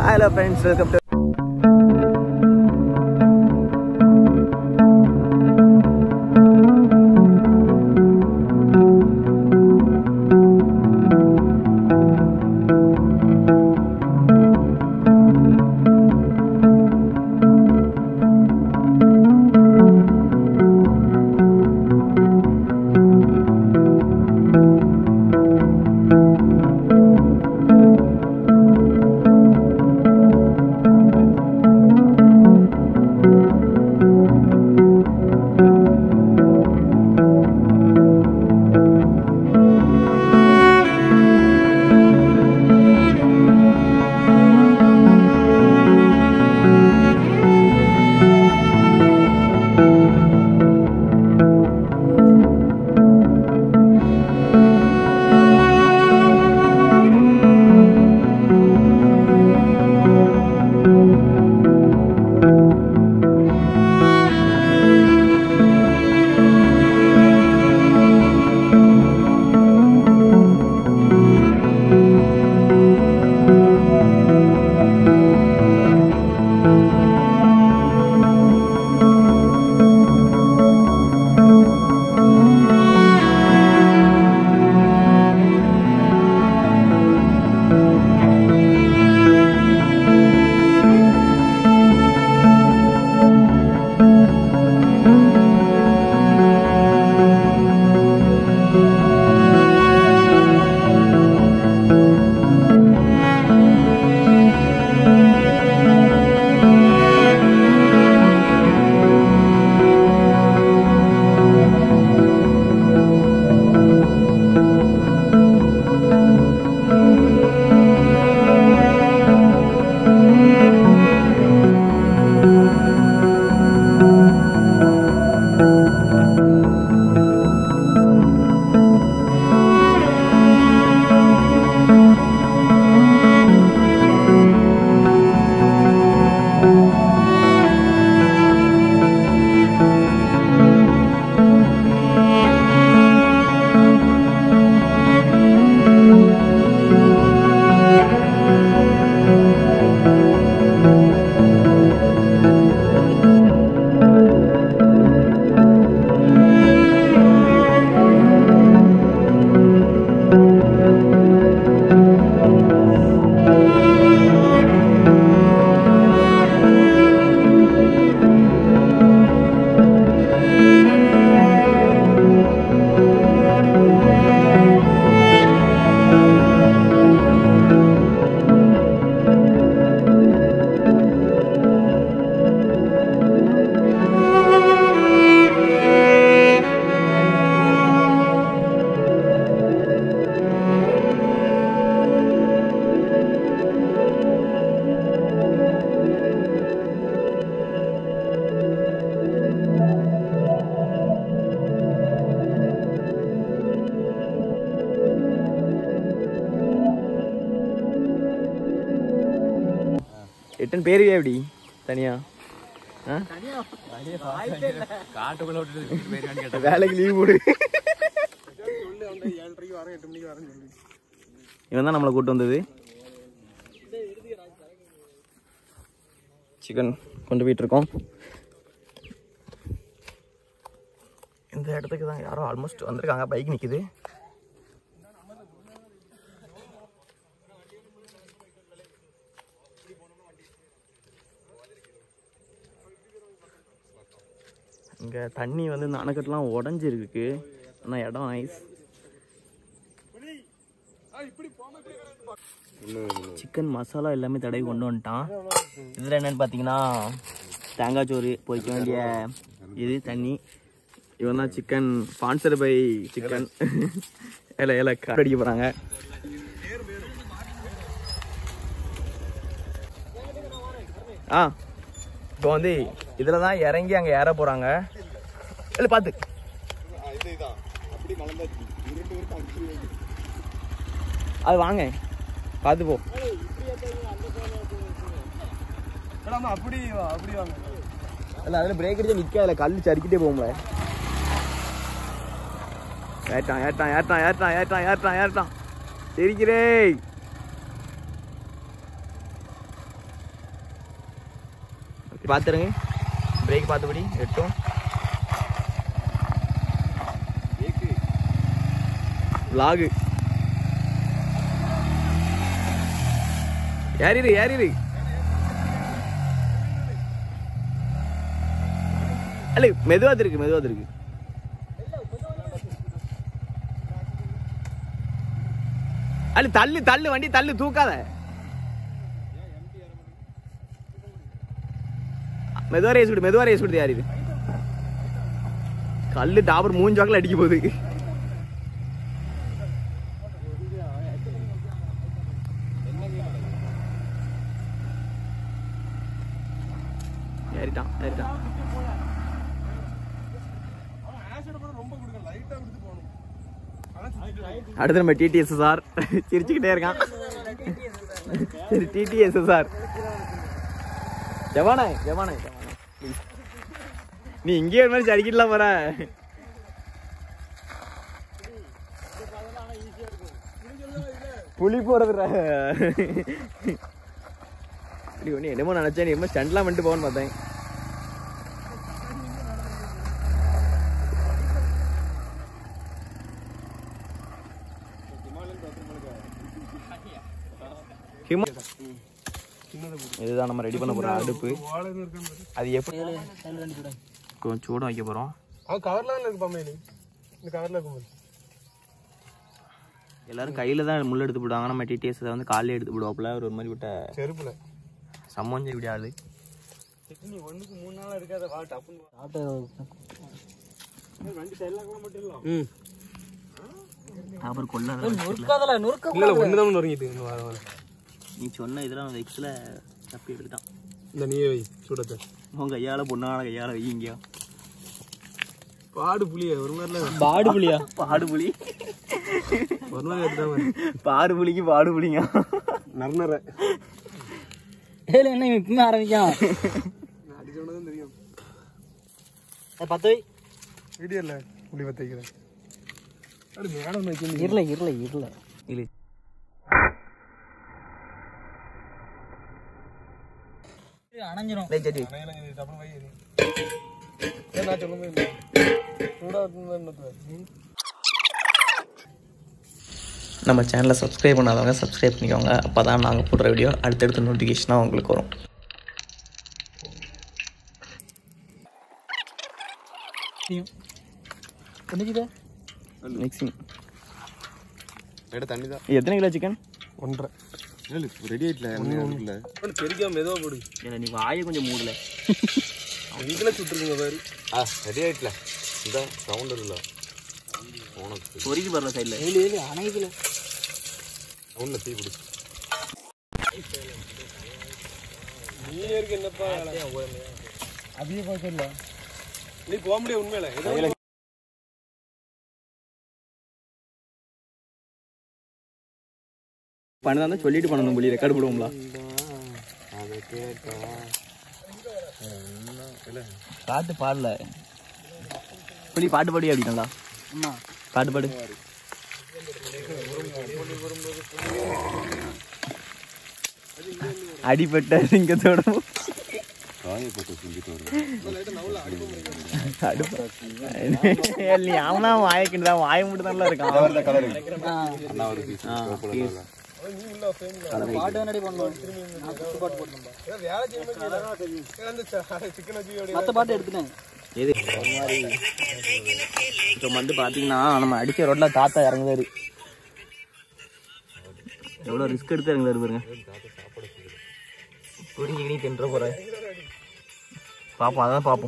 Hello friends welcome to எட்டன் பேருவே எப்படி தனியா ஆ? காட்டுக்குள்ள விட்டுட்டு போயிருக்கான்னு கேட்டேன் வேலைக்கு லீவ் போடு இவன் தான் நம்மளை கூட்டு வந்தது சிக்கன் கொண்டு போயிட்டு இருக்கோம் இந்த இடத்துக்கு தான் யாரோ ஆல்மோஸ்ட் வந்திருக்காங்க பைக் நிக்குது இங்கே தண்ணி வந்து இந்த அணைக்கட்டுலாம் உடஞ்சிருக்கு ஆனால் இடம் நைஸ் சிக்கன் மசாலா எல்லாமே தடவி கொண்டு வந்துட்டான் இதில் என்னன்னு பார்த்தீங்கன்னா தேங்காய் சோறு பொய்க்க வேண்டிய இது தண்ணி இவன் தான் சிக்கன் ஸ்பான்சர் பை சிக்கன் ஏல ஏல கார் அடிக்க போகிறாங்க ஆ இப்போ வந்து இதில் தான் இறங்கி அங்கே ஏற போகிறாங்க இல்லை பார்த்து அது வாங்க பார்த்து போ அப்படி அப்படி வாங்க இல்லை அதில் பிரேக் அடிச்சு நிற்காதுல கல் சறுக்கிட்டே போகும்ல ஏட்டான் ஏட்டான் ஏட்டான் ஏட்டான் ஏட்டான் ஏட்டான் ஏட்டான் சிரிக்கிறே பார்த்துருங்க பிரேக் பார்த்தபடி எட்டும் லாகு ஏறிரு ஏறிரு அல்ல மெதுவா இருக்கு மெதுவா இருக்கு அல்ல தள்ளு தள்ளு வண்டி தள்ளு தூக்காத மெதுவா ரேஸ் விடு மெதுவா ரேஸ் விடுது யார் இது கல்லு டாபர் மூஞ்சி வாக்கில் அடிக்க போகுது ஏறிட்டான் ஏறிட்டான் அடுத்து நம்ம டிடிஎஸ் சார் சிரிச்சுக்கிட்டே இருக்கான் சரி டிடிஎஸ் சார் எவானே எவானே please. நீ இங்கேயே ஒரு மாதிரி சரிக்கிடலாம் போற புலி போடுறதுடா இப்படி ஒன்று என்னமோ நினச்சேன் நீ என்னமோ ஸ்டண்ட்லாம் பண்ணிட்டு போகணும்னு பார்த்தேன் ஹிமா இதுதான் நம்ம ரெடி பண்ண போற அடுப்பு அது எப்படி கொஞ்சம் சூடம் வைக்க போறோம் அவன் கவர்ல இருக்கு பாமே இந்த கவர்ல இருக்கும் எல்லாரும் கையில தான் முள் எடுத்து போடுவாங்க நம்ம டிடிஎஸ் வந்து காலையில எடுத்து போடுவாப்புல அவர் ஒரு மாதிரி விட்ட செருப்புல சம்மஞ்ச இப்படி ஆளு நீ ஒண்ணுக்கு மூணு நாளா இருக்காத வா டப்புன்னு வண்டி சைடுல கூட மட்டும் இல்ல ம் அவர் கொள்ள இல்ல இல்ல ஒண்ணுதான் நொறுங்கிட்டு இன்னும் வர வர நீ சொன்ன இதெல்லாம் அந்த எக்ஸ்ல தப்பி எடுத்துட்டான் இந்த நீயே வை சூடத்தை உன் கையால பொண்ணால கையால வை இங்கேயோ பாடு புளிய ஒரு மாதிரில பாடு புலியா பாடு புலி ஒரு மாதிரி எடுத்தாம பாடு புலிக்கு பாடு புலிங்க நர்னர ஏழு என்ன இவன் இப்பவுமே ஆரம்பிக்கான் அடிச்சோனதான் தெரியும் பத்து வை வீடியோ இல்ல புளி பத்த வைக்கிறேன் அப்படி மேடம் வைக்கணும் இருல இருல இருல இல்லை அணைஞ்சிரும் சரி டப்புனு வை ஏன் நான் சொல்லும்போது சூடா இருக்குன்னு நம்ம சேனலை சப்ஸ்கிரைப் பண்ணாதவங்க சப்ஸ்கிரைப் பண்ணிக்கோங்க அப்போ தான் நாங்கள் போடுற வீடியோ அடுத்தடுத்த நோட்டிஃபிகேஷனாக உங்களுக்கு வரும் என்னச்சுது மிக்சிங் லைட்டா தண்ணி தான் எத்தனை கிலோ சிக்கன் ஒன்றரை ரெடி ஆயிட்டல இருக்குல்ல தெரிக்காம மெதுவா போடு இல்லை நீ வாயை கொஞ்சம் மூடல இதுல சுட்டுருக்குங்க பாரு ஆ ரெடி ஆயிட்டல இந்த சவுண்ட் இல்ல உனக்கு பொறிக்கு பரல சைடில் ஏழு ஏழு அணைக்குதுல சவுண்ட்ல தீ பிடி நீ இருக்கு என்னப்பா அதிக பார்க்க இல்ல நீ போக முடியாது உண்மையில ஏதோ பண்ணதான் சொல்லிட்டு பண்ணணும் புள்ளி ரெக்கார்டு போடுவோம்ல அதை கேட்டா பாட்டு பாடல புள்ளி பாட்டு பாடி அப்படிங்களா அம்மா பாட்டு பாடு அடிப்பட்ட சிங்கத்தோட காயப்பட்டு செஞ்சுட்டு வருவேன் நீ அவனா வாயக்கிட்டு தான் வாய மட்டும் தான் இருக்கான் கலர் ஆ, அண்ணா ஒரு பீஸ் பாட்டு வேணாடி பண்ணுவோம் நான் குத்து பாட்டு போட்டோம்பா ஏதோ வேலை செய்யும்போது அந்த சிக்கன் வச்சு அப்படியே மற்ற பாட்டு எடுத்துட்டேன் எது இப்போ வந்து பார்த்தீங்கன்னா நம்ம அடிச்ச ரோட்ல தாத்தா இறங்குவாரு எவ்வளோ ரிஸ்க் எடுத்து இறங்குவாரு பாருங்க புரிஞ்சுக்கினி தின்ற போற பார்ப்போம் அதான் பார்ப்போம்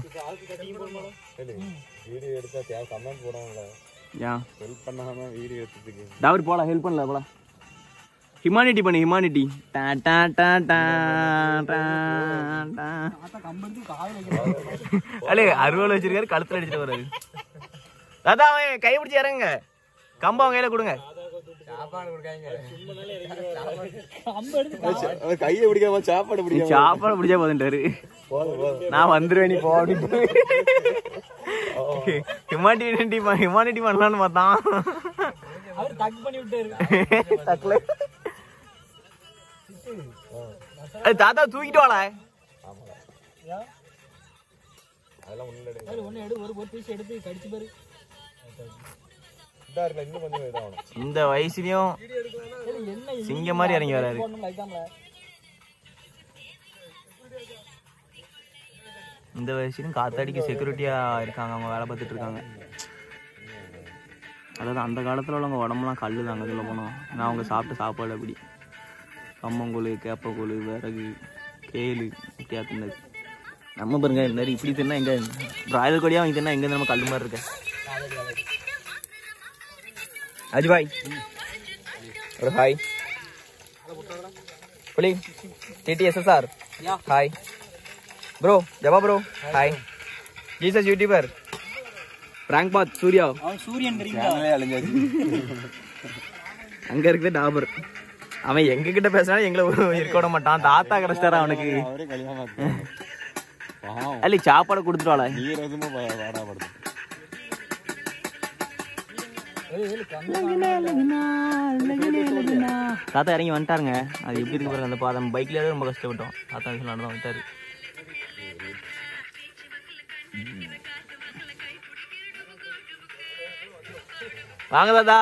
வீடியோ எடுத்தா தேவை கமெண்ட் போடுவாங்கல்ல ஏன் ஹெல்ப் பண்ணாம வீடியோ எடுத்ததுக்கு டவர் போலாம் ஹெல்ப் பண்ணல போலாம் ஹியூமானிட்டி பண்ணு ஹியூமானிட்டி டா டா டா டா டா டா அலே அறுவல் வச்சிருக்காரு கழுத்துல அடிச்சிட்டு வர்றாரு தாத்தா அவன் கை பிடிச்சி இறங்குங்க கம்பம் அவன் கையில கொடுங்க கையை பிடிக்காம சாப்பாடு நீ சாப்பாடு பிடிச்சா போதுன்ட்டாரு நான் வந்துருவேன் நீ போ அப்படின்ட்டு ஹியூமானிட்டி ஹியூமானிட்டி பண்ணலான்னு பார்த்தான் அவர் தக் பண்ணி விட்டாரு தக்கல ஏய், தாத்தா தூக்கிட்டு வாடா அதெல்லாம் ஒண்ணும் இல்லை அது ஒண்ணு எடு ஒரு ஒரு பீஸ் எடுத்து கடிச்சு பாரு இதா இருக்குல்ல இன்னும் கொஞ்சம் இதாகணும் இந்த வயசுலயும் சரி, என்ன சிங்கம் மாதிரி இறங்கி வராரு போடணும் அதுதான்ல இந்த வயசுலயும் காத்தாடிக்கு செக்யூரிட்டியா இருக்காங்க அவங்க வேலை பார்த்துட்டு இருக்காங்க அதாவது அந்த காலத்துல உள்ளவங்க உடம்புலாம் கல்லு தாங்க சொல்ல போனோம் ஏன்னா அவங்க சாப்பிட்ட சாப்பாடு அப்படி கம்மங்கூழ் கேப்பக்கூழ் விறகு கேளு இப்படியா தின்னது நம்ம பாருங்க இந்த மாதிரி இப்படி தின்னா எங்க பிராய்லர் கொடியா வாங்கி தின்னா எங்க நம்ம கல்லு மாதிரி இருக்க அஜிபாய் ஒரு ஹாய் புலி டிடிஎஸ்எஸ்ஆர் ஹாய் ப்ரோ ஜபா bro hi Jesus YouTuber prank பாத் சூர்யா அவன் சூரியன் சேனலே அழிஞ்சாச்சு அங்க இருக்குது டாபர் அவன் எங்க கிட்ட பேசினாலும் எங்களை இருக்க விட மாட்டான் தாத்தா கிடைச்சிட்டாரா அவனுக்கு அவரே கல்யாணம் ஆச்சு பாவம் அல்லி சாப்பாடு கொடுத்துருவாள நீ ரசமா வாடாப்படுது தாத்தா இறங்கி வந்துட்டாருங்க அது எப்படி இருக்கு பாருங்க அந்த பாதம் பைக்ல ரொம்ப கஷ்டப்பட்டோம் தாத்தா விஷயம் நடந்து வந்துட்டாரு வாங்க தாத்தா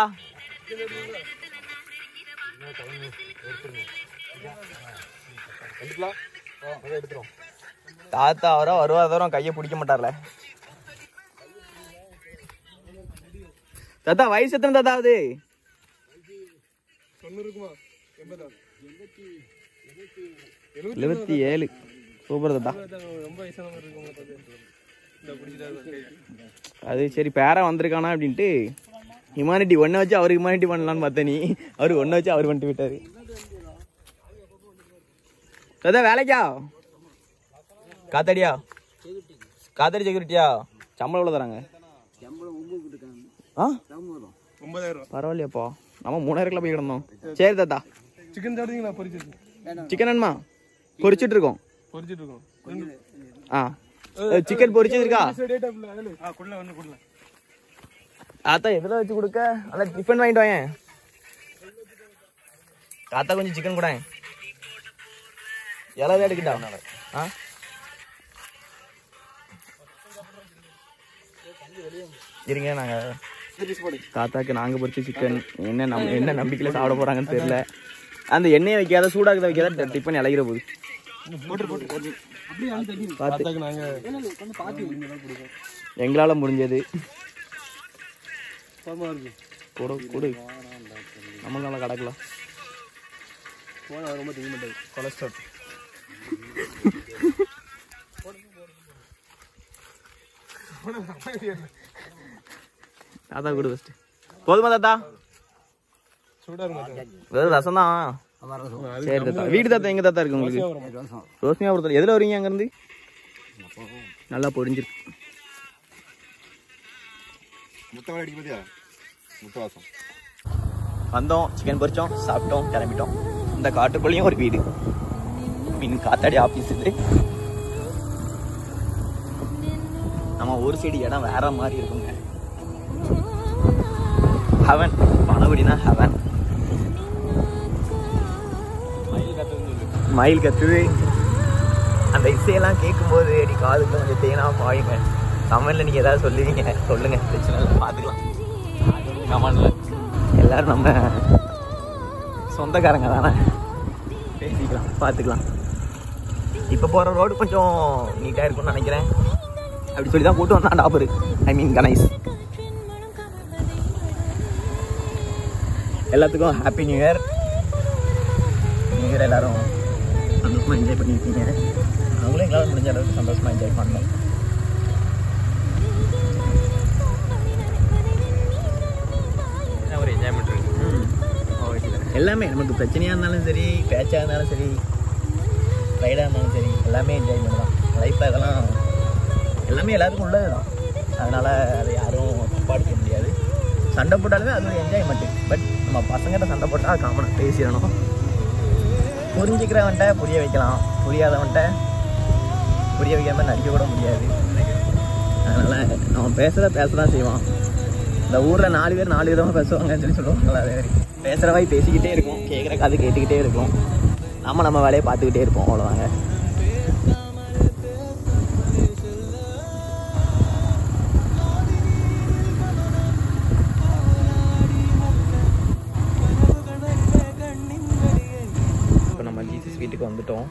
எடுத்துக்கலாம் அதை எடுத்துரும் தாத்தா அவரோ வருவா தூரம் கையை பிடிக்க மாட்டார்ல தாத்தா வயசு எத்தனை தாத்தா ஆகுது தொண்ணூறு இருக்குமா எண்பதா எழுபத்தி ஏழு சூப்பர் தாத்தா ரொம்ப வயசான மாதிரி இருக்குங்க பார்த்து இந்த பிடிச்சிட்டாரு அது சரி பேரா வந்திருக்கானா அப்படின்ட்டு ஹியூமானிட்டி ஒன்றை வச்சு அவர் ஹியூமானிட்டி பண்ணலான்னு பார்த்தேன் நீ அவர் ஒன்றை வச்சு அவர் பண்ணிட்டு விட்டாரு தாத்தா வேலைக்கா காத்தாடியா காத்தாடி செக்யூரிட்டியா சம்பளம் எவ்வளோ தராங்க ஆ ஒன்பதாயிரம் ரூபா பரவாயில்லையாப்பா நம்ம மூணாயிரம் கிலோ போய் கிடந்தோம் சரி தாத்தா சிக்கன் சாப்பிட்டீங்களா பொரிச்சிட்டு சிக்கன் வேணுமா பொரிச்சிட்டு இருக்கோம் பொரிச்சிட்டு இருக்கோம் ரெண்டு ஆ சிக்கன் பொரிச்சது இருக்கா டேட் ஆஃப்ல ஆ குள்ள வந்து குள்ள தாத்தா எதில் வச்சு கொடுக்க அதான் டிஃபன் வாங்கிட்டு வாங்க தாத்தா கொஞ்சம் சிக்கன் கூட இலை எடுக்கிட்டா ஆ இருங்க நாங்க தாத்தாக்கு நாங்க பொரிச்ச சிக்கன் என்ன நம் என்ன நம்பிக்கையில சாப்பிட போறாங்கன்னு தெரியல அந்த எண்ணெயை வைக்காத சூடாக்குத வைக்காத டிஃபன் இலகிற போகுது பார்த்து நாங்க எங்களால முடிஞ்சது பாமா இருக்கு கொடு கொடு நம்மளால கிடக்கலாம் போன ரொம்ப தெரிய மாட்டாது கொலஸ்ட்ரால் தாத்தா கொடு ஃபஸ்ட்டு போதுமா தாத்தா சூடா இருக்கும் வெறும் ரசம் தான் சரி தாத்தா வீடு தாத்தா எங்க தாத்தா இருக்கு உங்களுக்கு ரோஸ்மியாபுரத்தில் எதில் வரீங்க அங்கேருந்து நல்லா பொரிஞ்சிருக்கு முத்தவரை அடிக்க பத்தியா முத்தவாசம் வந்தோம் சிக்கன் பொரிச்சோம் சாப்பிட்டோம் கிளம்பிட்டோம் இந்த காட்டுக்குள்ளேயும் ஒரு வீடு மீன் காத்தாடி ஆஃபீஸ் இது நம்ம ஒரு சைடு இடம் வேற மாதிரி இருக்குங்க ஹவன் பணகுடினா ஹவன் மயில் கத்துது அந்த இசையெல்லாம் கேட்கும்போது அடி காதுக்கு கொஞ்சம் தேனா பாயுங்க கமெண்ட்ல நீங்க ஏதாவது சொல்லுவீங்க சொல்லுங்க பிரச்சனை இல்லை பார்த்துக்கலாம் கமெண்ட்ல எல்லாரும் நம்ம சொந்தக்காரங்க தானே பேசிக்கலாம் பார்த்துக்கலாம் இப்போ போகிற ரோடு கொஞ்சம் நீட்டாக இருக்கும்னு நினைக்கிறேன் அப்படி சொல்லி தான் கூட்டு வந்தான் டாபரு ஐ மீன் கணேஷ் எல்லாத்துக்கும் happy new year new year எல்லாரும் சந்தோஷமாக என்ஜாய் பண்ணியிருக்கீங்க அவங்களும் எங்களால் முடிஞ்ச அளவுக்கு சந்தோஷமாக என்ஜாய் பண்ணோம் ஒரு என்ஜாய்மெண்ட் இருக்கு எல்லாமே நமக்கு பிரச்சனையாக இருந்தாலும் சரி பேச்சாக இருந்தாலும் சரி ரைடாக இருந்தாலும் சரி எல்லாமே என்ஜாய்மெண்ட் தான் லைஃப்பில் இதெல்லாம் எல்லாமே எல்லாத்துக்கும் உள்ளது தான் அதனால் அதை யாரும் தப்பாடிக்க முடியாது சண்டை போட்டாலுமே அது ஒரு என்ஜாய்மெண்ட்டு பட் நம்ம பசங்கிட்ட சண்டை போட்டால் காமனாக பேசிடணும் புரிஞ்சுக்கிறவன்ட்ட புரிய வைக்கலாம் புரியாதவன்ட்ட புரிய வைக்காம நடிக்க கூட முடியாது அதனால் அவன் பேசுகிறத பேச தான் செய்வான் இந்த ஊரில் நாலு பேர் நாலு விதமாக பேசுவாங்கன்னு சொல்லி சொல்லுவாங்களா அதே மாதிரி பேசுகிற வாய் பேசிக்கிட்டே இருக்கும் கேட்குற காது கேட்டுக்கிட்டே இருக்கும் நம்ம நம்ம வேலையை பார்த்துக்கிட்டே இருப்போம் அவ்வளோதாங்க வீட்டுக்கு வந்துட்டோம்